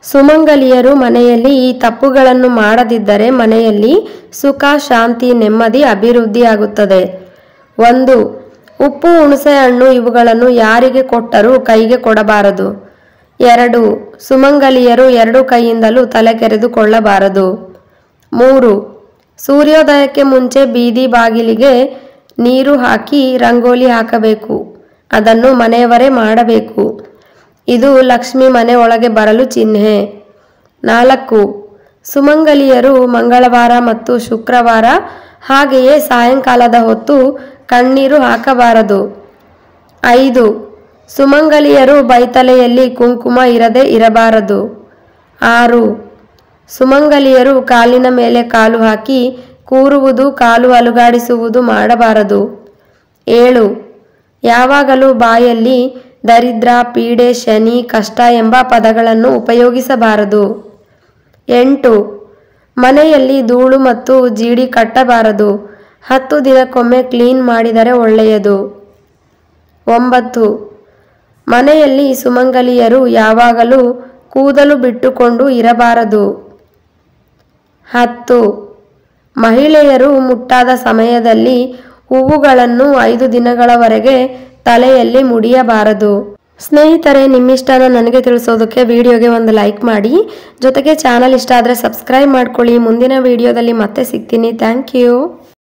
ಸುಮಂಗಲಿಯರು ಮನೆಯಲ್ಲಿ ಈ ತಪ್ಪುಗಳನ್ನು ಮಾಡದಿದ್ದರೆ ಮನೆಯಲ್ಲಿ ಸುಖ ಶಾಂತಿ ನೆಮ್ಮದಿ ಅಭಿವೃದ್ಧಿಯಾಗುತ್ತದೆ ಒಂದು ಉಪ್ಪು ಹುಣಸೆ ಹಣ್ಣು ಇವುಗಳನ್ನು ಯಾರಿಗೆ ಕೊಟ್ಟರೂ ಕೈಗೆ ಕೊಡಬಾರದು ಎರಡು ಸುಮಂಗಲಿಯರು ಎರಡು ಕೈಯಿಂದಲೂ ತಲೆ ಕೆರೆದುಕೊಳ್ಳಬಾರದು ಮೂರು ಸೂರ್ಯೋದಯಕ್ಕೆ ಮುಂಚೆ ಬೀದಿ ಬಾಗಿಲಿಗೆ ನೀರು ಹಾಕಿ ರಂಗೋಲಿ ಹಾಕಬೇಕು ಅದನ್ನು ಮನೆಯವರೇ ಮಾಡಬೇಕು ಇದು ಲಕ್ಷ್ಮಿ ಮನೆ ಒಳಗೆ ಬರಲು ಚಿಹ್ನೆ ನಾಲ್ಕು ಸುಮಂಗಲಿಯರು ಮಂಗಳವಾರ ಮತ್ತು ಶುಕ್ರವಾರ ಹಾಗೆಯೇ ಸಾಯಂಕಾಲದ ಹೊತ್ತು ಕಣ್ಣೀರು ಹಾಕಬಾರದು ಐದು ಸುಮಂಗಲಿಯರು ಬೈತಲೆಯಲ್ಲಿ ಕುಂಕುಮ ಇರದೆ ಇರಬಾರದು ಆರು ಸುಮಂಗಲಿಯರು ಕಾಲಿನ ಮೇಲೆ ಕಾಲು ಹಾಕಿ ಕೂರುವುದು ಕಾಲು ಅಲುಗಾಡಿಸುವುದು ಮಾಡಬಾರದು ಏಳು ಯಾವಾಗಲೂ ಬಾಯಲ್ಲಿ ದರಿದ್ರ ಪೀಡೆ ಶನಿ ಕಷ್ಟ ಎಂಬ ಪದಗಳನ್ನು ಉಪಯೋಗಿಸಬಾರದು ಎಂಟು ಮನೆಯಲ್ಲಿ ಧೂಳು ಮತ್ತು ಜೀಡಿ ಕಟ್ಟಬಾರದು ಹತ್ತು ದಿನಕ್ಕೊಮ್ಮೆ ಕ್ಲೀನ್ ಮಾಡಿದರೆ ಒಳ್ಳೆಯದು ಒಂಬತ್ತು ಮನೆಯಲ್ಲಿ ಸುಮಂಗಲಿಯರು ಯಾವಾಗಲೂ ಕೂದಲು ಬಿಟ್ಟುಕೊಂಡು ಇರಬಾರದು ಹತ್ತು ಮಹಿಳೆಯರು ಮುಟ್ಟಾದ ಸಮಯದಲ್ಲಿ ಹೂವುಗಳನ್ನು ಐದು ದಿನಗಳವರೆಗೆ ತಲೆಯಲ್ಲಿ ಮುಡಿಯಬಾರದು ಸ್ನೇಹಿತರೆ ನಿಮ್ಮಿಷ್ಟನ ನನಗೆ ತಿಳಿಸೋದಕ್ಕೆ ವಿಡಿಯೋಗೆ ಒಂದು ಲೈಕ್ ಮಾಡಿ ಜೊತೆಗೆ ಚಾನಲ್ ಇಷ್ಟ ಆದರೆ ಸಬ್ಸ್ಕ್ರೈಬ್ ಮಾಡ್ಕೊಳ್ಳಿ ಮುಂದಿನ ವಿಡಿಯೋದಲ್ಲಿ ಮತ್ತೆ ಸಿಗ್ತೀನಿ ಥ್ಯಾಂಕ್ ಯು